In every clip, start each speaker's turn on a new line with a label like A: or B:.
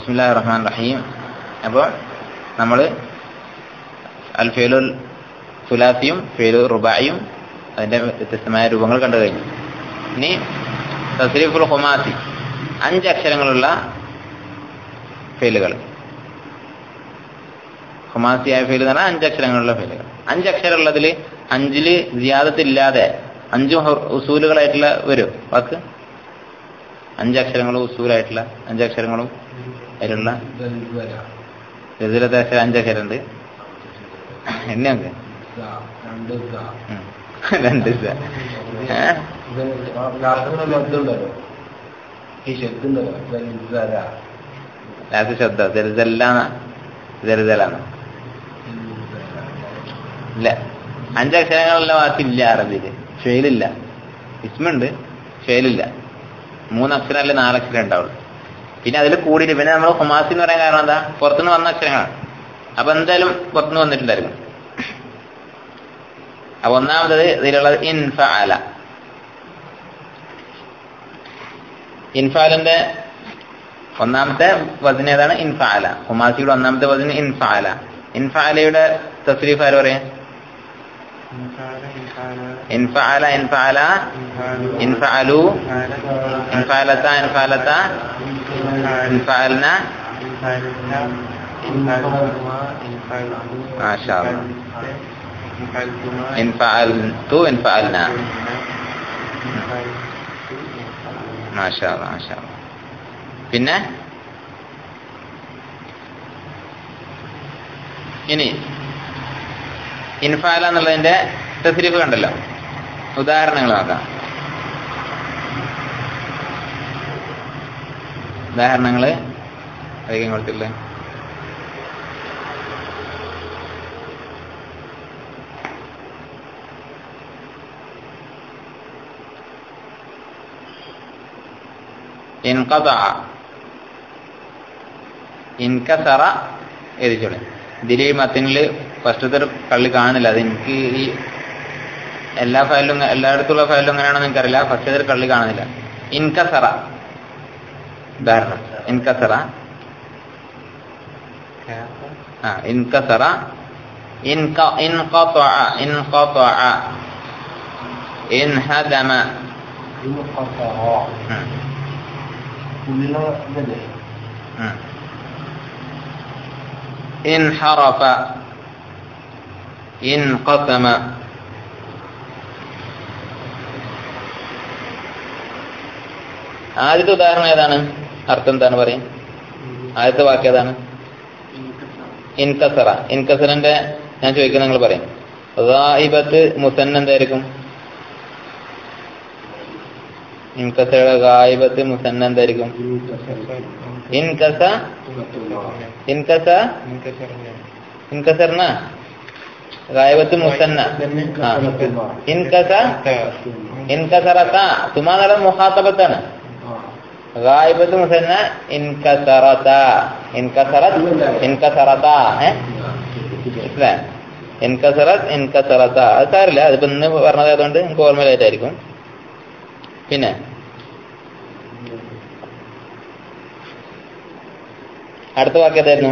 A: ബിസ്മില്ലാഹി റഹ്മാൻ റഹീം അപ്പോൾ നമ്മൾ അൽ ഫേലുൽ സുലാസിയും ഫേലു റുബായും അതിന്റെ വ്യത്യസ്തമായ രൂപങ്ങൾ കണ്ടു കഴിഞ്ഞു ഇനി തസ്രീഫുൽ ഹുമാസി അഞ്ച് അക്ഷരങ്ങളുള്ള ഫേലുകൾ ഹുമാസിയായ ഫേല് എന്ന് പറഞ്ഞാൽ അഞ്ച് അക്ഷരങ്ങളുള്ള ഫേലുകൾ അഞ്ച് അക്ഷരമുള്ളതിൽ അഞ്ചില് ജിയാദത്തില്ലാതെ അഞ്ചും ഉസൂലുകളായിട്ടുള്ള വരും വാക്ക് അഞ്ച് അക്ഷരങ്ങളും ഉസൂലായിട്ടുള്ള അഞ്ച് അക്ഷരങ്ങളും അതിലുള്ള രതിലത്തെ അക്ഷരം അഞ്ച് അക്ഷരം ഉണ്ട് എന്നെയൊക്കെ ഉം. രണ്ട് സ. ഏ?
B: ഈ ശബ്ദുണ്ടല്ലോ
A: ലാസ്റ്റ് ശബ്ദം ദരിദ്രല്ലാണ് ദരിദ്രലാണ് ഇല്ല അഞ്ചക്ഷരങ്ങളുള്ള വാക്കില്ല അറബിയില് ഷെയിലില്ല ഇസ്മുണ്ട് ഷെയിലില്ല മൂന്ന് അക്ഷരമല്ല നാലക്ഷരം ഉണ്ടാവുള്ളൂ പിന്നെ അതിൽ കൂടിയിട്ട് പിന്നെ നമ്മൾ ഹുമാസി എന്ന് പറയാൻ കാരണം എന്താ പുറത്തുനിന്ന് വന്ന അക്ഷരങ്ങളാണ് അപ്പൊ എന്തായാലും പുറത്തുനിന്ന് വന്നിട്ടുണ്ടായിരുന്നു അപ്പൊ ഒന്നാമത്തത് ഇതിലുള്ളത് ഇൻഫഅല ഇൻഫാലിന്റെ ഒന്നാമത്തെ വസന ഏതാണ് ഇൻഫാല ഹുമാസിയുടെ ഒന്നാമത്തെ വസന ഇൻഫാല ഇൻഫാലയുടെ തസ്രീഫ് ആര് പറയാ ഇൻഫാല ഇൻഫാല ഇൻഫാലു ഇൻഫാലത്ത ഇൻഫാലത്ത ഇൻഫാലന മാഷാ അല്ലാ. ഇൻഫഅൽതു ഇൻഫഅൽന മാഷാ അല്ലാ, മാഷാ അല്ലാ. പിന്നെ ഇനി ഇൻഫാല എന്നുള്ളതിന്റെ തസ്രീഫ് കണ്ടല്ലോ ഉദാഹരണങ്ങൾ നോക്കാം ഉദാഹരണങ്ങള് അധികം കൊടുത്തില്ലേ ഇൻകതഅ ഇൻകസറ എഴുതിച്ചോളെ ഇതിൽ ഈ മത്തിനിൽ ഫസ്റ്റത്തെ ഒരു കള്ളി കാണുന്നില്ല അത് എനിക്ക് ഈ എല്ലാ ഫയലിലും എല്ലായിടത്തുള്ള ഫയലിലും എങ്ങനെയാണെന്ന് എനിക്കറിയില്ല ഫസ്റ്റത്തെ ഒരു കള്ളി കാണുന്നില്ല ഇൻകസറ ഉദാഹരണം ഇൻകസറ ആ ഇൻകസറ ഇൻക ഇൻഖطع ഇൻഖطع ഇൻഹദമ ഉം, ഉം. انحرف انقسم ആദ്യത്തെ ഉദാഹരണം ഏതാണ് അർത്ഥം എന്താണ് പറയും ആദ്യത്തെ വാക്ക് ഏതാണ് ഇൻകസറ ഇൻകസറിന്റെ ഞാൻ ചോദിക്കുന്നത് നിങ്ങൾ പറയും ഗായിബത്ത് മുസന്ന എന്തായിരിക്കും ഇൻകസയുടെ ഗായിബത്ത് മുസന്ന എന്തായിരിക്കും ഇൻകസ ഇൻകസ ഇൻകസറിന ഗായബത്ത് മുസന്ന ആ. ഇൻകസ ഇൻകസറത്ത തുമാന്നുള്ള മുഹാത്തബത്താണ് ഗായിബത്ത് മുസന്ന ഇൻകസറത്ത ഇൻകസറത്ത് ഇൻകസറത്ത ഏ മനസ്സിലായോ? ഇൻകസറത്ത് ഇൻകസറത്ത അത് സാരില്ല അതിപ്പോ ഇന്ന് പറഞ്ഞത് ആയതുകൊണ്ട് എനിക്ക് ഓർമ്മയിലായിട്ടായിരിക്കും പിന്നെ അടുത്ത വാക്ക് ഏതായിരുന്നു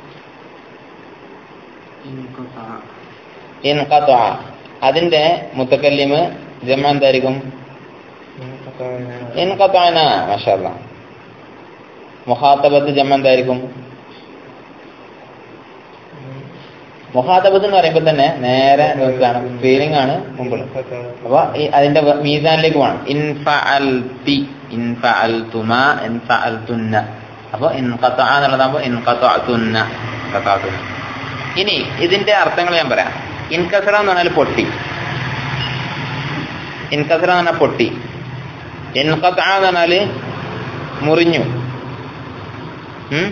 A: ഇൻഖത്വ അതിന്റെ മുത്തക്കല്ലിമ് ജമ എന്തായിരിക്കും ഇൻഖത്വന മാഷാല്ല മുഹാത്തബത്ത് ജമ എന്തായിരിക്കും മുഹാത്തബത്ത് എന്ന് പറയുമ്പോൾ തന്നെ നേരെ നോക്കുകയാണ് ഫീലിംഗ് ആണ് മുമ്പുള്ളത് അപ്പൊ ഈ അതിന്റെ വ- മീസാനിലേക്ക് പോകണം ഇൻഫഅൽതി ഇൻഫഅൽതുമ ഇൻഫഅൽതുന്ന അപ്പൊ ഇൻഖത്വ എന്നുള്ളതാകുമ്പോ ഇൻഖത്വഅതുന്ന ഇൻഖത്വഅതുന്ന ഇനി ഇതിന്റെ അർത്ഥങ്ങൾ ഞാൻ പറയാം ഇൻകസറ എന്ന് പറഞ്ഞാൽ പൊട്ടി ഇൻകസറ എന്ന് പറഞ്ഞാൽ പൊട്ടി ഇൻഖത്ത എന്ന് പറഞ്ഞാല് മുറിഞ്ഞു ഉം?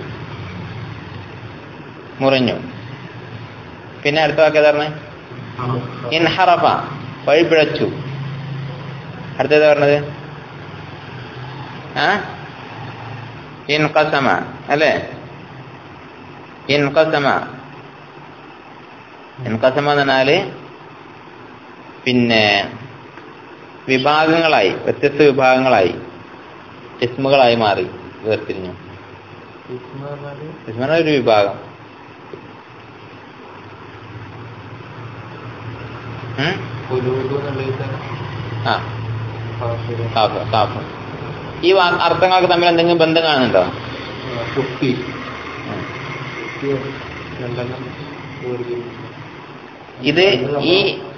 A: മുറിഞ്ഞു പിന്നെ അടുത്ത വാക്ക് ഏതാ പറഞ്ഞത് ഇൻഹറഫ വഴിപിഴച്ചു അടുത്തേതാ പറഞ്ഞത് ആ ഇൻകസമ അല്ലേ ഇൻകസമ ഇൻകസമ എന്ന് പറഞ്ഞാല് പിന്നെ വിഭാഗങ്ങളായി വ്യത്യസ്ത വിഭാഗങ്ങളായി ഇസ്മുകളായി മാറി വേർതിരിഞ്ഞു
B: ഇസ്മ പറഞ്ഞാല്
A: ഇസ്മ ഒരു വിഭാഗം ഉം?
B: കുലൂദ് എന്നുള്ളത് തന്നെ
A: ആ
B: ഫാസില്.
A: കാഫ് കാഫ് ഈ വാ- അർത്ഥങ്ങളൊക്കെ തമ്മിൽ എന്തെങ്കിലും ബന്ധം കാണുന്നുണ്ടോ
B: ആ, കുപ്പി
A: ഉം.
B: കുപ്പി രണ്ടെണ്ണം വേർതിരിച്ച്.
A: ഇത് ഈ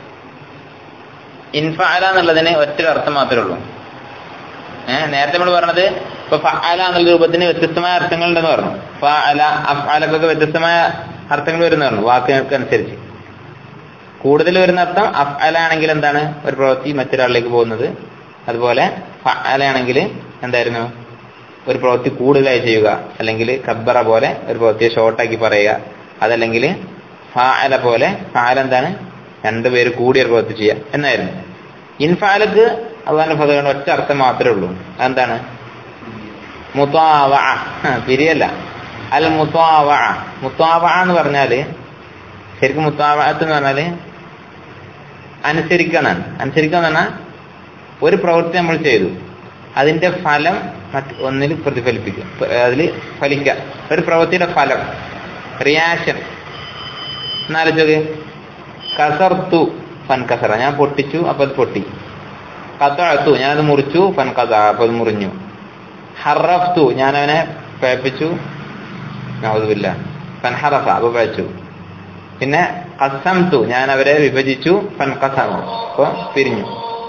A: ഇൻഫാല എന്നുള്ളതിന് ഒറ്റൊരു അർത്ഥം മാത്രമേ ഉള്ളൂ ഏഹ് നേരത്തെ നമ്മൾ പറഞ്ഞത് ഇപ്പൊ ഫഅല എന്നുള്ള രൂപത്തിന് വ്യത്യസ്തമായ അർത്ഥങ്ങൾ ഉണ്ടെന്ന് പറഞ്ഞു ഫഅല അഫ്അലക്കൊക്കെ വ്യത്യസ്തമായ അർത്ഥങ്ങൾ വരുന്ന പറഞ്ഞു വാക്കുകൾക്ക് അനുസരിച്ച് കൂടുതൽ വരുന്ന അർത്ഥം അഫ്അല ആണെങ്കിൽ എന്താണ് ഒരു പ്രവൃത്തി മറ്റൊരാളിലേക്ക് പോകുന്നത് അതുപോലെ ഫഅല ആണെങ്കിൽ എന്തായിരുന്നു ഒരു പ്രവൃത്തി കൂടുതലായി ചെയ്യുക അല്ലെങ്കിൽ കബ്ബറ പോലെ ഒരു പ്രവൃത്തിയെ ഷോർട്ടാക്കി പറയുക അതല്ലെങ്കിൽ ഫാഅല പോലെ ഫാഅല എന്താണ് രണ്ടുപേര് കൂടി ഒരു പ്രവൃത്തി ചെയ്യുക എന്നായിരുന്നു ഇൻഫാലക്ക് അള്ളാന്റെ ഫതകളുടെ ഒറ്റ അർത്ഥം മാത്രമേ ഉള്ളൂ അതെന്താണ് മുത്താവ പിരിയല്ല അൽ മുത്താവ മുത്താവ എന്ന് പറഞ്ഞാല് ശരിക്കും മുത്താവത്ത് എന്ന് പറഞ്ഞാല് അനുസരിക്കുക എന്നാണ് അനുസരിക്കുക എന്ന് പറഞ്ഞാൽ ഒരു പ്രവൃത്തി നമ്മൾ ചെയ്തു അതിന്റെ ഫലം മറ്റ് ഒന്നിൽ പ്രതിഫലിപ്പിക്കുക അതിൽ ഫലിക്കുക ഒരു പ്രവൃത്തിയുടെ ഫലം റിയാക്ഷൻ എന്നാലോചിച്ചത് കസർത്തു ഫൻ കസറ ഞാൻ പൊട്ടിച്ചു അപ്പൊ അത് പൊട്ടി കത്തഴത്തു ഞാനത് മുറിച്ചു ഫൻ കഥ അപ്പൊ അത് മുറിഞ്ഞു ഹറഫ്തു ഞാൻ അവനെ പേപ്പിച്ചു നൗതുമില്ല ഫൻ ഹറഫ അപ്പൊ പേച്ചു പിന്നെ കസംതു ഞാൻ അവരെ വിഭജിച്ചു ഫൻ കസമു അപ്പൊ പിരിഞ്ഞു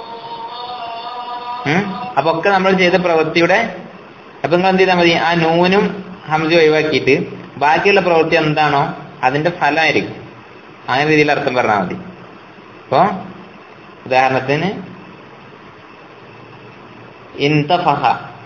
A: ഉം? അപ്പൊ ഒക്കെ നമ്മൾ ചെയ്ത പ്രവൃത്തിയുടെ അപ്പൊ നിങ്ങൾ എന്ത് ചെയ്താൽ മതി ആ നൂനും ഹംസ ഒഴിവാക്കിയിട്ട് ബാക്കിയുള്ള പ്രവൃത്തി എന്താണോ അതിന്റെ ഫലമായിരിക്കും അങ്ങനെ രീതിയിൽ അർത്ഥം പറഞ്ഞാൽ മതി അപ്പൊ ഉദാഹരണത്തിന് ഇൻതഫഹ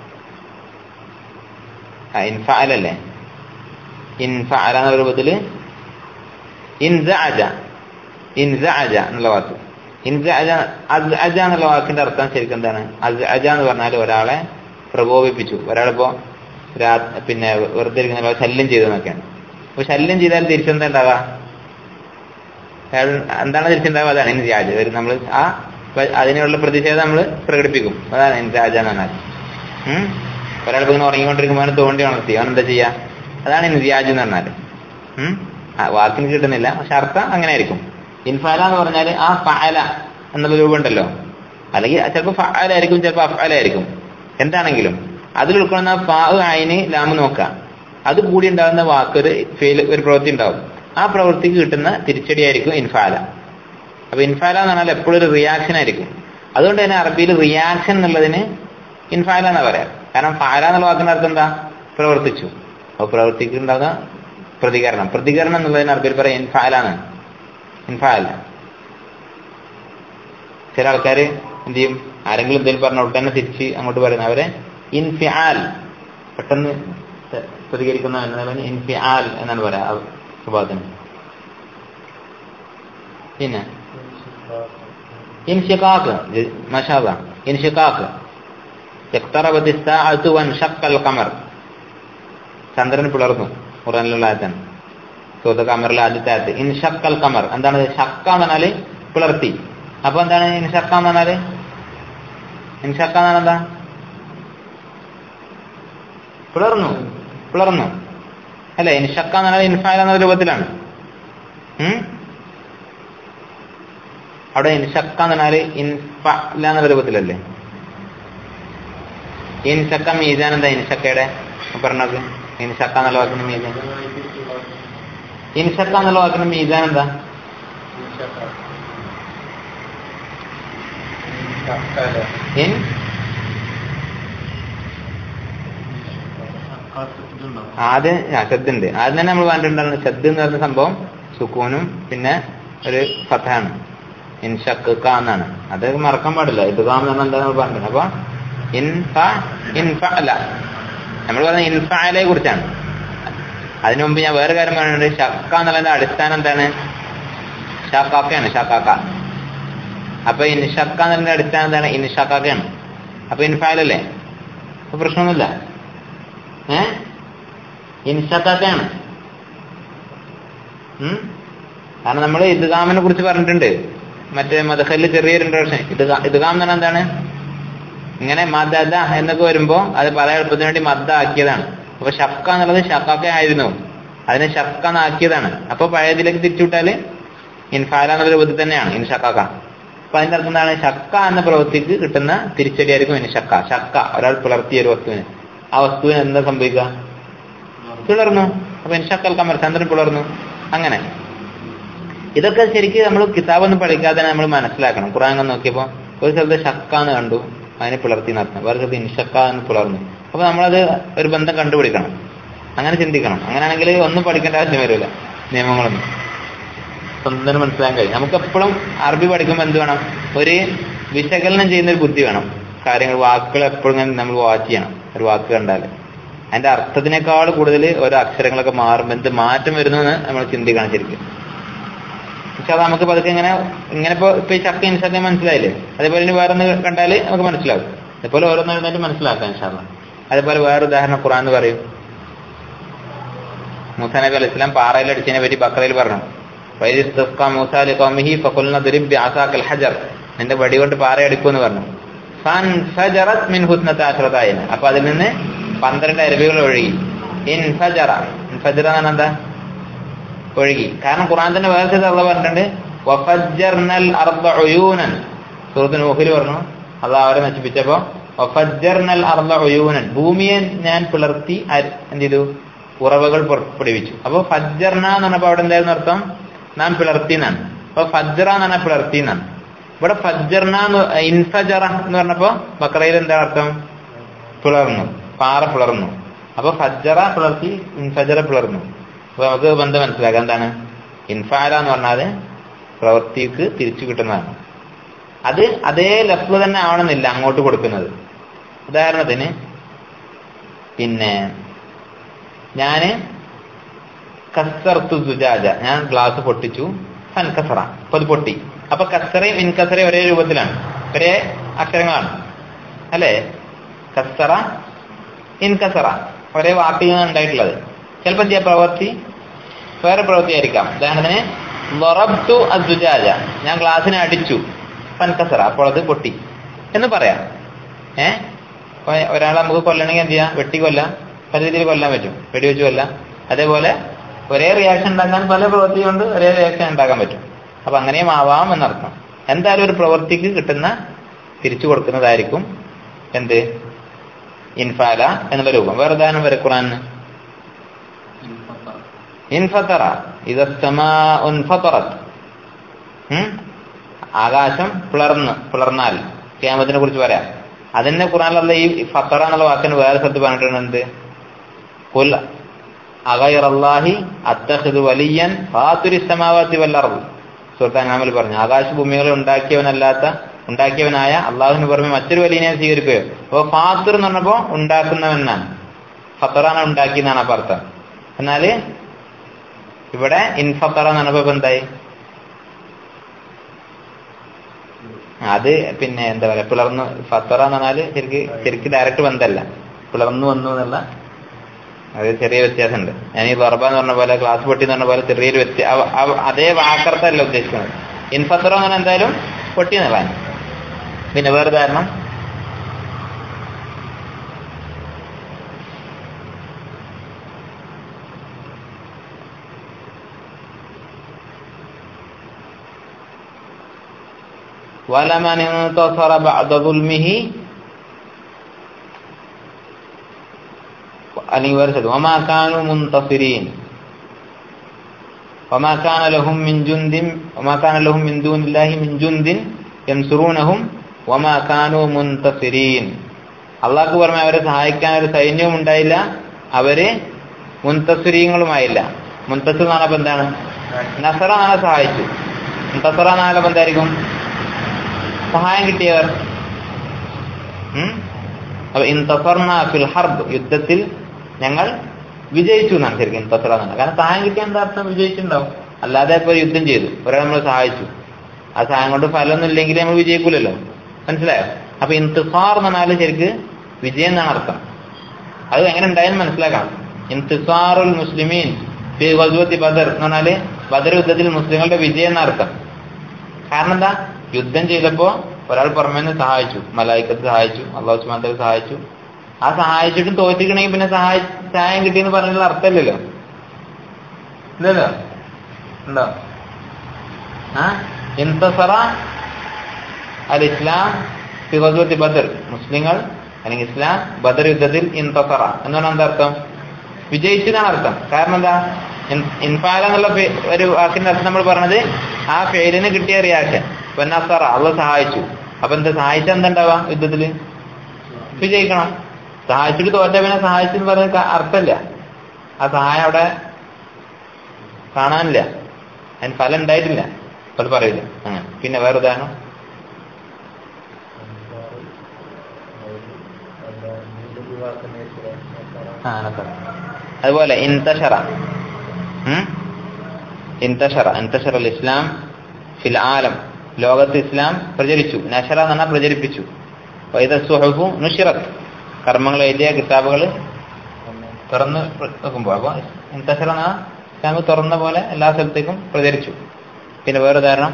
A: ആ ഇൻഫഅലല്ലേ ഇൻഫഅല എന്ന രൂപത്തില് ഇൻസഅജ ഇൻസഅജ എന്നുള്ള വാക്ക് ഇൻസഅജ അസ്അജ എന്നുള്ള വാക്കിന്റെ അർത്ഥം ശരിക്കും എന്താണ് അസ്അജ എന്ന് പറഞ്ഞാൽ ഒരാളെ പ്രകോപിപ്പിച്ചു ഒരാളിപ്പോ രാ പിന്നെ വെറുതെ ഇരിക്കുന്ന ഒരാളെ ശല്യം ചെയ്തു എന്നൊക്കെയാണ് അപ്പൊ ശല്യം ചെയ്താൽ തിരിച്ചെന്താ ഉണ്ടാവുക അയാൾ എന്താണ് തിരിച്ചുണ്ടാവുക അതാണ് ഇൻസാജ് വരും നമ്മൾ ആ പ- അതിനുള്ള പ്രതിഷേധം നമ്മൾ പ്രകടിപ്പിക്കും അതാണ് ഇൻസാജ എന്ന് പറഞ്ഞാൽ ഉം? ഒരാൾ ഇപ്പൊ ഇങ്ങനെ ഉറങ്ങിക്കൊണ്ടിരിക്കുമ്പോൾ അവന് തോണ്ടി ഉണർത്തി അവൻ എന്താ ചെയ്യാ അതാണ് ഇൻസിയാജ് എന്ന് പറഞ്ഞാൽ ഉം? ആ വാക്കിന് കിട്ടുന്നില്ല പക്ഷെ അർത്ഥം അങ്ങനെ ആയിരിക്കും ഇൻഫാല എന്ന് പറഞ്ഞാൽ ആ ഫഅല എന്നുള്ള രൂപം ഉണ്ടല്ലോ അല്ലെങ്കിൽ ചിലപ്പോൾ ഫഅലായിരിക്കും ചിലപ്പോൾ അഫഅലായിരിക്കും എന്താണെങ്കിലും അതിൽ ഉൾക്കൊള്ളുന്ന ഫാ ആയിന് ലാമ് നോക്കാം അത് കൂടി ഉണ്ടാകുന്ന വാക്കൊരു ഫെയിൽ ഒരു പ്രവൃത്തി ഉണ്ടാവും ആ പ്രവൃത്തിക്ക് കിട്ടുന്ന തിരിച്ചടിയായിരിക്കും ഇൻഫാല അപ്പൊ ഇൻഫാല എന്ന് പറഞ്ഞാൽ എപ്പോഴും ഒരു റിയാക്ഷൻ ആയിരിക്കും അതുകൊണ്ട് തന്നെ അറബിയിൽ റിയാക്ഷൻ എന്നുള്ളതിന് ഇൻഫാല എന്നാ പറയാം കാരണം ഫാല എന്നുള്ള വാക്കിന്റെ അർത്ഥം എന്താ പ്രവർത്തിച്ചു അപ്പൊ പ്രവൃത്തിക്ക് ഉണ്ടാകുന്ന പ്രതികരണം പ്രതികരണം എന്നുള്ളതിന് അറബിയിൽ പറയാം ഇൻഫാല എന്നാണ് ഇൻഫാല ചില ആൾക്കാർ എന്ത് ചെയ്യും ആരെങ്കിലും എന്തെങ്കിലും പറഞ്ഞ ഉടനെ തിരിച്ച് അങ്ങോട്ട് പറയുന്ന അവരെ ഇൻഫിആൽ പെട്ടെന്ന് പ്രതികരിക്കുന്ന എന്നതിന് ഇൻഫിആൽ എന്നാണ് പറയാ ആ സ്വഭാവത്തിന് പിന്നെ ഇൻഷിഖാഖ് മഷാദ ഇൻഷിഖാഖ് اقتربت الساعة وانشق القمر ചന്ദ്രൻ പിളർന്നു ഖുറാനിലുള്ള ആയത്താണ് സൂറത്ത് കമറിലെ ആദ്യത്തെ ആയത്ത് ഇൻഷക്കൽ കമർ എന്താണ് ഷക്ക എന്ന് പറഞ്ഞാല് പിളർത്തി അപ്പൊ എന്താണ് ഇൻഷക്ക എന്ന് പറഞ്ഞാല് ഇൻഷക്ക എന്ന് പറഞ്ഞാൽ എന്താ പിളർന്നു പിളർന്നു അല്ലെ ഇൻഷക്ക എന്ന് പറഞ്ഞാൽ ഇൻഫാൽ എന്ന രൂപത്തിലാണ് ഉം? അവിടെ ഇൻഷക്ക എന്ന് പറഞ്ഞാല് ഇൻഫല എന്ന രൂപത്തിലല്ലേ ഇൻഷക്ക മീസാൻ എന്താ ഇൻഷക്കയുടെ പറഞ്ഞത് ഇൻഷക്ക എന്നുള്ള വാക്കിന് മീസാൻ ഇൻഷക്ക എന്നുള്ള വാക്കിന് മീസാൻ എന്താ ഇൻ ആദ്യം ആ ശബ്ദുണ്ട് ആദ്യം തന്നെ നമ്മൾ പറഞ്ഞിട്ടുണ്ടായിരുന്നു ശബ്ദ് എന്ന് പറഞ്ഞ സംഭവം സുക്കൂനും പിന്നെ ഒരു ഫത്താണ് ഇൻഷക്ക എന്നാണ് അത് മറക്കാൻ പാടില്ല ഇതുകാം എന്ന് പറഞ്ഞാൽ എന്താ നമ്മൾ പറഞ്ഞിട്ടുണ്ട് അപ്പൊ ഇൻഫ ഇൻഫ അല്ല നമ്മൾ പറഞ്ഞ ഇൻഫാലെ കുറിച്ചാണ് അതിനു മുമ്പ് ഞാൻ വേറെ കാര്യം പറയുന്നുണ്ട് ഷക്ക എന്നുള്ളതിന്റെ അടിസ്ഥാനം എന്താണ് ഷക്കാക്കയാണ് ഷക്കാക്ക അപ്പൊ ഇൻഷക്ക എന്നുള്ളതിന്റെ അടിസ്ഥാനം എന്താണ് ഇൻഷക്കാക്കയാണ് അപ്പൊ ഇൻഫാലല്ലേ അപ്പൊ പ്രശ്നമൊന്നുമില്ല ഏ ഇൻഷക്കാക്കയാണ് ഉം കാരണം നമ്മൾ ഇദ്ഗാമിനെ കുറിച്ച് പറഞ്ഞിട്ടുണ്ട് മറ്റേ മദഹലിൽ ചെറിയൊരു ഇൻട്രൊഡക്ഷൻ ഇദ്ഗാം ഇദ്ഗാം എന്ന് പറഞ്ഞാൽ എന്താണ് ഇങ്ങനെ മദ എന്നൊക്കെ വരുമ്പോ അത് പല എളുപ്പത്തിന് വേണ്ടി മദ്ദ ആക്കിയതാണ് അപ്പൊ ഷക്ക എന്നുള്ളത് ഷക്കാക്ക ആയിരുന്നു അതിനെ ഷക്ക എന്നാക്കിയതാണ് അപ്പൊ പഴയതിലേക്ക് തിരിച്ചുവിട്ടാല് ഇൻഫാല എന്നുള്ള രൂപത്തിൽ തന്നെയാണ് ഇൻ ഷക്കാക്ക അപ്പൊ അതിന്റെ അർത്ഥം എന്താണ് ഷക്ക എന്ന പ്രവൃത്തിക്ക് കിട്ടുന്ന തിരിച്ചടിയായിരിക്കും ഇനി ഷക്ക ഷക്ക ഒരാൾ പിളർത്തിയ ഒരു വസ്തുവിന് ആ വസ്തുവിന് എന്താ സംഭവിക്കുക പിളർന്നു അപ്പൊ ഇൻഷക്കൽ കമർ ചന്ദ്രൻ പിളർന്നു അങ്ങനെ ഇതൊക്കെ ശരിക്കും നമ്മൾ കിതാബ് ഒന്നും പഠിക്കാതെ നമ്മൾ മനസ്സിലാക്കണം ഖുറാൻ നോക്കിയപ്പോ ഒരു സ്ഥലത്ത് ഷക്കാന്ന് കണ്ടു അതിനെ പിളർത്തി നടത്തണം വേറെ സ്ഥലത്ത് ഇൻഷക്ക എന്ന് പിളർന്നു അപ്പൊ നമ്മളത് ഒരു ബന്ധം കണ്ടുപിടിക്കണം അങ്ങനെ ചിന്തിക്കണം അങ്ങനെയാണെങ്കിൽ ഒന്നും പഠിക്കേണ്ട ആവശ്യം വരില്ല നിയമങ്ങളൊന്നും സ്വന്തം മനസ്സിലാക്കാൻ കഴിയും നമുക്ക് എപ്പോഴും അറബി പഠിക്കുമ്പോൾ എന്ത് വേണം ഒരു വിശകലനം ചെയ്യുന്ന ഒരു ബുദ്ധി വേണം കാര്യങ്ങൾ വാക്കുകൾ എപ്പോഴും ഇങ്ങനെ നമ്മൾ വാച്ച് ചെയ്യണം ഒരു വാക്ക് കണ്ടാൽ അതിന്റെ അർത്ഥത്തിനേക്കാൾ കൂടുതൽ ഓരോ അക്ഷരങ്ങളൊക്കെ മാറുമ്പോൾ എന്ത് മാറ്റം വരുന്നു എന്ന് നമ്മൾ ചിന്തിക്കണം ശരിക്കും പക്ഷെ അത് നമുക്ക് പതുക്കെ ഇങ്ങനെ ഇങ്ങനെ ഇപ്പൊ ഇപ്പൊ ഈ ചക്ക ഇൻഷാക്കെ മനസ്സിലായില്ലേ അതേപോലെ ഇനി വേറൊന്ന് കണ്ടാൽ നമുക്ക് മനസ്സിലാവും അതേപോലെ ഓരോന്ന് എഴുന്നേറ്റ് മനസ്സിലാക്കാം ഇൻഷാല്ല അതേപോലെ വേറെ ഉദാഹരണം ഖുറാൻ എന്ന് പറയും മൂസ നബി അലൈഹി സ്വലാം പാറയിൽ അടിച്ചതിനെ പറ്റി ബക്രയിൽ പറഞ്ഞു വൈദിസ്തഫ്ക മൂസ അലി കൗമിഹി ഫഖുൽന ദുരിബ് ബിഅസാക്കൽ ഹജർ നിന്റെ വടി കൊണ്ട് പാറ അടിക്കുമെന്ന് പറഞ്ഞു ഫൻഫജറത് മിൻ ഹുസ്നത അശ്രതായന അപ്പൊ അതിൽ നിന്ന് പന്ത്രണ്ട് അരുവികൾ ഒഴുകി ഇൻഫജറ ഇൻഫജറ എന്ന് പറഞ്ഞാൽ എന്താ ഒഴുകി കാരണം ഖുറാൻ തന്നെ വേറെ ചില അള്ള പറഞ്ഞിട്ടുണ്ട് വഫജ്ജർനൽ അർദ ഉയൂനൻ സൂറത്ത് നൂഹിൽ പറഞ്ഞു അള്ളാഹ് അവരെ നശിപ്പിച്ചപ്പോ വഫജ്ജർനൽ അർദ ഉയൂനൻ ഭൂമിയെ ഞാൻ പിളർത്തി അര- എന്ത് ചെയ്തു ഉറവകൾ പുറപ്പെടുവിച്ചു അപ്പൊ ഫജ്ജർന എന്ന് പറഞ്ഞപ്പോ അവിടെ എന്തായിരുന്നു അർത്ഥം നാം പിളർത്തി എന്നാണ് അപ്പൊ ഫജ്റ എന്ന് പറഞ്ഞാൽ പിളർത്തി എന്നാണ് ഇവിടെ ഫജ്ജർന എന്ന് ഇൻഫജറ എന്ന് പറഞ്ഞപ്പോ ബക്രയിൽ എന്താ അർത്ഥം പിളർന്നു പാറ പിളർന്നു അപ്പൊ ഫജ്ജറ പിളർത്തി ഇൻഫജറ പിളർന്നു അപ്പൊ നമുക്ക് ബന്ധം മനസ്സിലാക്കാം എന്താണ് ഇൻഫാല എന്ന് പറഞ്ഞാൽ പ്രവൃത്തിക്ക് തിരിച്ചു കിട്ടുന്നതാണ് അത് അതേ ലഫ്ല് തന്നെ ആവണമെന്നില്ല അങ്ങോട്ട് കൊടുക്കുന്നത് ഉദാഹരണത്തിന് പിന്നെ ഞാന് കസർത്തു സുജാജ ഞാൻ ഗ്ലാസ് പൊട്ടിച്ചു ഫൻകസറ അപ്പൊ അത് പൊട്ടി അപ്പൊ കസറയും ഇൻകസറയും ഒരേ രൂപത്തിലാണ് ഒരേ അക്ഷരങ്ങളാണ് അല്ലേ കസറ ഇൻകസറ ഒരേ വാക്കിൽ നിന്നാണ് ഉണ്ടായിട്ടുള്ളത് ചിലപ്പോൾ എന്ത് ചെയ്യാം പ്രവൃത്തി വേറെ പ്രവൃത്തി ആയിരിക്കാം ഉദാഹരണത്തിന് ലൊറബ്തു അസുജാജ ഞാൻ ഗ്ലാസിനെ അടിച്ചു ഫൻകസറ അപ്പോൾ അത് പൊട്ടി എന്ന് പറയാം ഏ അപ്പൊ ഒരാളെ നമുക്ക് കൊല്ലണമെങ്കിൽ എന്ത് ചെയ്യാം വെട്ടി കൊല്ലാം പല രീതിയിൽ കൊല്ലാൻ പറ്റും വെടിവെച്ച് കൊല്ലാം അതേപോലെ ഒരേ റിയാക്ഷൻ ഉണ്ടാക്കാൻ പല പ്രവൃത്തി കൊണ്ട് ഒരേ റിയാക്ഷൻ ഉണ്ടാക്കാൻ പറ്റും അപ്പൊ അങ്ങനെയും ആവാം എന്നർത്ഥം എന്തായാലും ഒരു പ്രവൃത്തിക്ക് കിട്ടുന്ന തിരിച്ചു കൊടുക്കുന്നതായിരിക്കും എന്ത് ഇൻഫാല എന്നുള്ള രൂപം വേറെ ഉദാഹരണം വരെ ഖുറാന് ഇൻഫത്തറ ഇതസ്തമാറത്ത് ആകാശം പിളർന്ന് പിളർന്നാൽ ക്യാമത്തിനെ കുറിച്ച് പറയാം അതിനെ ഖുറാനിലുള്ള ഈ ഫത്തറ എന്നുള്ള വാക്കിന് വേറെ സ്ഥലത്ത് പറഞ്ഞിട്ടുണ്ട് എന്ത് കുൽ അഗൈറല്ലാഹി അത്തഹിദ് വലിയൻ ഫാത്തുരി സമാവാത്തി വല്ലറു സുഹൃത്ത് അനാമിൽ പറഞ്ഞു ആകാശ ഭൂമികളെ ഉണ്ടാക്കിയവനല്ലാത്ത ഉണ്ടാക്കിയവനായ അള്ളാഹുവിന് പുറമെ മറ്റൊരു വലിയനെ സ്വീകരിക്കുകയോ അപ്പൊ ഫാത്തുർ എന്ന് പറഞ്ഞപ്പോ ഉണ്ടാക്കുന്നവനാണ് ഫത്തറാണ് ഉണ്ടാക്കിയെന്നാണ് അപ്പൊ അർത്ഥം എന്നാല് ഇവിടെ ഇൻഫത്തറ എന്ന് പറഞ്ഞപ്പോ ഇപ്പൊ എന്തായി അത് പിന്നെ എന്താ പറയാ പിളർന്നു ഫത്തറ എന്ന് പറഞ്ഞാല് ശരിക്ക് ശരിക്ക് ഡയറക്റ്റ് ബന്ധമല്ല പിളർന്നു വന്നു എന്നുള്ള അത് ചെറിയ വ്യത്യാസമുണ്ട് ഞാൻ ഈ ദർബ എന്ന് പറഞ്ഞ പോലെ ക്ലാസ് പൊട്ടി എന്ന് പറഞ്ഞ പോലെ ചെറിയൊരു വ്യത്യാസം അതേ വാക്കർത്ഥമല്ല ഉദ്ദേശിക്കുന്നത് ഇൻഫത്തറ എന്ന് പറഞ്ഞാൽ എന്തായാലും പൊട്ടി എന്നുള്ളതാണ് പിന്നെ വേറെ കാരണം ولمن انتصر بعد ظلمه അല്ലെങ്കിൽ വേറെ സ്ഥലത്ത് وما كانوا منتصرين وما كان لهم من جند وما كان لهم من دون الله من جند ينصرونهم وما كانوا منتصرين അള്ളാഹ്ക്ക് പുറമെ അവരെ സഹായിക്കാൻ ഒരു സൈന്യവും ഉണ്ടായില്ല അവര് മുന്തസുരീങ്ങളുമായില്ല മുന്തസർ എന്ന് പറഞ്ഞപ്പോ എന്താണ് നസറ നാളെ സഹായിച്ചു മുന്തസറ നാളെ എന്തായിരിക്കും സഹായം കിട്ടിയവർ ഉം? അപ്പൊ ഇൻതഫർന ഫിൽ ഹർബ് യുദ്ധത്തിൽ ഞങ്ങൾ വിജയിച്ചു എന്നാണ് ശരിക്കും ഇൻതഫറ എന്നാണ് കാരണം സഹായം കിട്ടിയ എന്താ അർത്ഥം വിജയിച്ചിട്ടുണ്ടാവും അല്ലാതെ ഇപ്പൊ യുദ്ധം ചെയ്തു ഒരാൾ നമ്മൾ സഹായിച്ചു ആ സഹായം കൊണ്ട് ഫലമൊന്നും ഇല്ലെങ്കിൽ നമ്മൾ വിജയിക്കൂലല്ലോ മനസ്സിലായോ അപ്പൊ ഇൻതിസാർ എന്ന് പറഞ്ഞാൽ ശരിക്ക് വിജയം എന്നാണ് അർത്ഥം അത് എങ്ങനെ ഉണ്ടായെന്ന് മനസ്സിലാക്കണം ഇൻതിസാറുൽ മുസ്ലിമീൻ ഫി ഗസ്വത്തി ബദർ എന്ന് പറഞ്ഞാല് ബദർ യുദ്ധത്തിൽ മുസ്ലിങ്ങളുടെ വിജയം എന്ന അർത്ഥം കാരണം എന്താ യുദ്ധം ചെയ്തപ്പോ ഒരാൾ പുറമേ നിന്ന് സഹായിച്ചു മലായിക്കത്ത് സഹായിച്ചു അള്ളാഹു സുമാത്തൽ സഹായിച്ചു ആ സഹായിച്ചിട്ടും തോറ്റിക്കണമെങ്കിൽ പിന്നെ സഹായി സഹായം കിട്ടിയെന്ന് പറഞ്ഞിട്ടുള്ള അർത്ഥമില്ലല്ലോ ഇല്ലല്ലോ ഉണ്ടോ ആ ഇൻതസറ അൽ ഇസ്ലാം ഫിഗോത്തി ബദർ മുസ്ലിങ്ങൾ അല്ലെങ്കിൽ ഇസ്ലാം ബദർ യുദ്ധത്തിൽ ഇൻതസറ എന്നാണ് എന്താ അർത്ഥം വിജയിച്ചതാണ് അർത്ഥം കാരണം എന്താ ഇൻ- ഇൻഫാല എന്നുള്ള പേ- ഒരു വാക്കിന്റെ അർത്ഥം നമ്മൾ പറഞ്ഞത് ആ ഫെയിലിന് കിട്ടിയ റിയാക്ഷൻ പൊന്നസറ അള്ള സഹായിച്ചു അപ്പൊ എന്താ സഹായിച്ച എന്താ ഉണ്ടാവുക യുദ്ധത്തില് വിജയിക്കണം സഹായിച്ചിട്ട് തോറ്റ പിന്നെ സഹായിച്ചെന്ന് പറഞ്ഞ ക- അർത്ഥമില്ല ആ സഹായം അവിടെ കാണാനില്ല അതിന് ഫലം ഉണ്ടായിട്ടില്ല അപ്പൊ അത് പറയില്ല അങ്ങനെ പിന്നെ വേറെ ഉദാഹരണം ആ നസറ. അതുപോലെ ഇൻതഷറ ഉം? ഇൻതഷറ ഇൻതഷറ അൽ ഇസ്ലാം ഫിൽ ആലം ലോകത്ത് ഇസ്ലാം പ്രചരിച്ചു നഷറ എന്ന് പറഞ്ഞാൽ പ്രചരിപ്പിച്ചു വൈദ സുഹഫു നുഷിറത്ത് കർമ്മങ്ങൾ എഴുതിയ കിതാബുകൾ തുറന്ന് വെക്കുമ്പോൾ അപ്പൊ ഇൻതഷറ എന്ന ഇസ്ലാം തുറന്ന പോലെ എല്ലാ സ്ഥലത്തേക്കും പ്രചരിച്ചു പിന്നെ വേറെ ഉദാഹരണം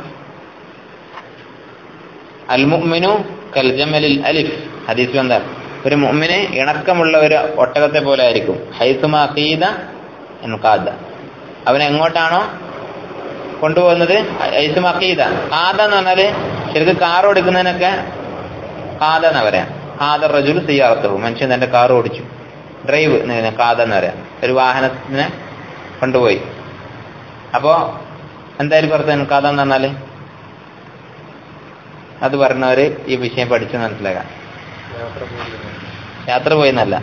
A: അൽ മുഅ്മിനു കൽ ജമലിൽ അലിഫ് ഹദീസ് എന്താണ് ഒരു മുഅ്മിന് ഇണക്കമുള്ള ഒരു ഒട്ടകത്തെ പോലെ ആയിരിക്കും ഹൈസുമ അഖീദ എൻകാദ അവൻ എങ്ങോട്ടാണോ കൊണ്ടുപോകുന്നത് ഹൈസുമ അഖീദ കാദ എന്ന് പറഞ്ഞാല് ശരിക്കും കാർ ഓടിക്കുന്നതിനൊക്കെ കാദ എന്ന് പറയാം കാദ റജുൽ സിയാറത്തുള്ളൂ മനുഷ്യൻ തന്റെ കാർ ഓടിച്ചു ഡ്രൈവ് എന്ന് കാദ എന്ന് പറയാം ഒരു വാഹനത്തിനെ കൊണ്ടുപോയി അപ്പോ എന്തായാലും അർത്ഥം കാദ എന്ന് പറഞ്ഞാല് അത് പറഞ്ഞവര് ഈ വിഷയം പഠിച്ച് മനസ്സിലാക്കാം
B: യാത്ര പോകുന്നത്
A: യാത്ര പോയെന്നല്ല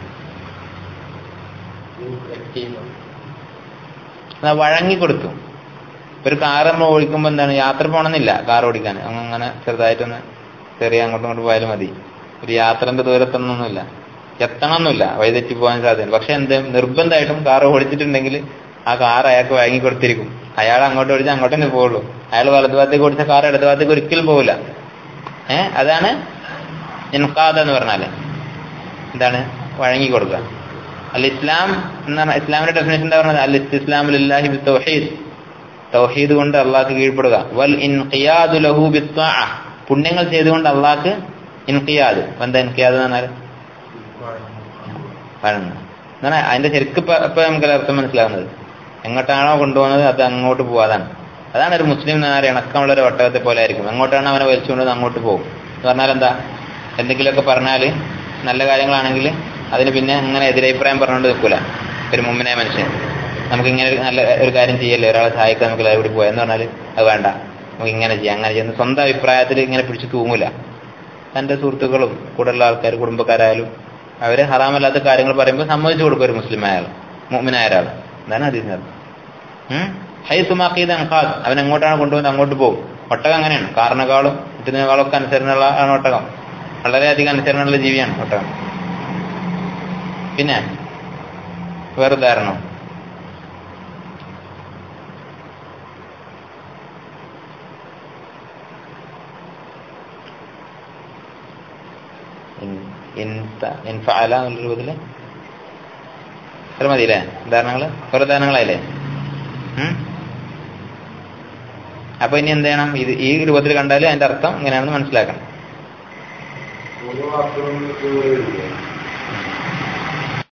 A: എന്നാ വഴങ്ങി കൊടുത്തു ഒരു കാർ നമ്മൾ ഓടിക്കുമ്പോൾ എന്താണ് യാത്ര പോകണമെന്നില്ല കാർ ഓടിക്കാൻ അങ്ങനെ ചെറുതായിട്ടൊന്ന് ചെറിയ അങ്ങോട്ടും ഇങ്ങോട്ടും പോയാലും മതി ഒരു യാത്രന്റെ ദൂരത്തൊന്നൊന്നുമില്ല എത്തണമെന്നില്ല വഴിതെറ്റി പോകാൻ സാധ്യത പക്ഷെ എന്ത് നിർബന്ധമായിട്ടും കാർ ഓടിച്ചിട്ടുണ്ടെങ്കിൽ ആ കാർ അയാൾക്ക് വാങ്ങി കൊടുത്തിരിക്കും അയാൾ അങ്ങോട്ട് ഓടിച്ചാൽ അങ്ങോട്ട് തന്നെ പോവുള്ളൂ അയാൾ വലതുഭാഗത്തേക്ക് ഓടിച്ച കാർ ഇടതുഭാഗത്തേക്ക് ഒരിക്കലും പോകില്ല ഏഹ് അതാണ് ഇൻകാദ എന്ന് പറഞ്ഞാല് എന്താണ് വഴങ്ങി കൊടുക്കുക അൽ ഇസ്ലാം എന്നാണ് ഇസ്ലാമിന്റെ ഡെഫിനേഷൻ എന്താ പറഞ്ഞത് അൽ ഇസ്ലാം ലില്ലാഹി ബി തൗഹീദ് തൗഹീദ് കൊണ്ട് അള്ളാഹ്ക്ക് കീഴ്പ്പെടുക വൽ ഇൻഖിയാദു ലഹു ബി പുണ്യങ്ങൾ ചെയ്തുകൊണ്ട് അള്ളാഹ്ക്ക് ഇൻഖിയാദ് എന്താ ഇൻഖിയാദ് എന്ന് പറഞ്ഞാൽ വഴങ്ങുക എന്നാണ് അതിന്റെ ശരിക്ക് ഇപ്പൊ ഇപ്പൊ നമുക്ക് അർത്ഥം മനസ്സിലാവുന്നത് എങ്ങോട്ടാണോ കൊണ്ടുപോകുന്നത് അത് അങ്ങോട്ട് പോവാതാണ് അതാണ് ഒരു മുസ്ലിം നേരെ ഇണക്കമുള്ള ഒരു ഒട്ടകത്തെ പോലെ ആയിരിക്കും എങ്ങോട്ടാണ് അവനെ വലിച്ചുകൊണ്ട് അങ്ങോട്ട് പോകും എന്ന് പറഞ്ഞാൽ എന്താ എന്തെങ്കിലുമൊക്കെ പറഞ്ഞാൽ നല്ല കാര്യങ്ങളാണെങ്കിൽ അതിന് പിന്നെ അങ്ങനെ എതിരഭിപ്രായം പറഞ്ഞുകൊണ്ട് നിൽക്കൂല ഒരു മുമ്പിനെ മനുഷ്യൻ നമുക്ക് ഇങ്ങനെ ഒരു നല്ല ഒരു കാര്യം ചെയ്യല്ലേ ഒരാളെ സഹായിക്കാൻ നമുക്ക് എല്ലാവരും കൂടി പോയെന്ന് പറഞ്ഞാൽ അത് വേണ്ട നമുക്ക് ഇങ്ങനെ ചെയ്യാം അങ്ങനെ ചെയ്യാം സ്വന്തം അഭിപ്രായത്തിൽ ഇങ്ങനെ പിടിച്ച് തൂങ്ങൂല തന്റെ സുഹൃത്തുക്കളും കൂടെയുള്ള ആൾക്കാർ കുടുംബക്കാരായാലും അവര് ഹറാമല്ലാത്ത കാര്യങ്ങൾ പറയുമ്പോൾ സമ്മതിച്ചു കൊടുക്കും ഒരു മുസ്ലിം അയാൾ മുഅ്മിനായ ഒരാൾ എന്താണ് അതിന് ഹൈസുമാക്കീദ് അൻഖാദ് അവൻ എങ്ങോട്ടാണ് കൊണ്ടുപോകുന്നത് അങ്ങോട്ട് പോകും ഒട്ടകം അങ്ങനെയാണ് കാറിനേക്കാളും ഇതിനേക്കാളും ഒക്കെ അനുസരണമുള്ള ആണ് ഒട്ടകം വളരെയധികം അനുസരണമുള്ള ജീവിയാണ് ഒട്ടകം പിന്നെ വേറെ ഉദാഹരണം ഇൻ- ഇൻത- ഇൻഫഅല എന്നുള്ള രൂപത്തില് ഇത്ര മതിയില്ലേ ഉദാഹരണങ്ങള് കുറെ ഉദാഹരണങ്ങളായില്ലേ ഉം? അപ്പൊ ഇനി എന്ത് ചെയ്യണം ഇത് ഈ രൂപത്തിൽ കണ്ടാൽ അതിന്റെ അർത്ഥം ഇങ്ങനെയാണെന്ന് മനസ്സിലാക്കണം
B: ഓരോ വാക്കുകളും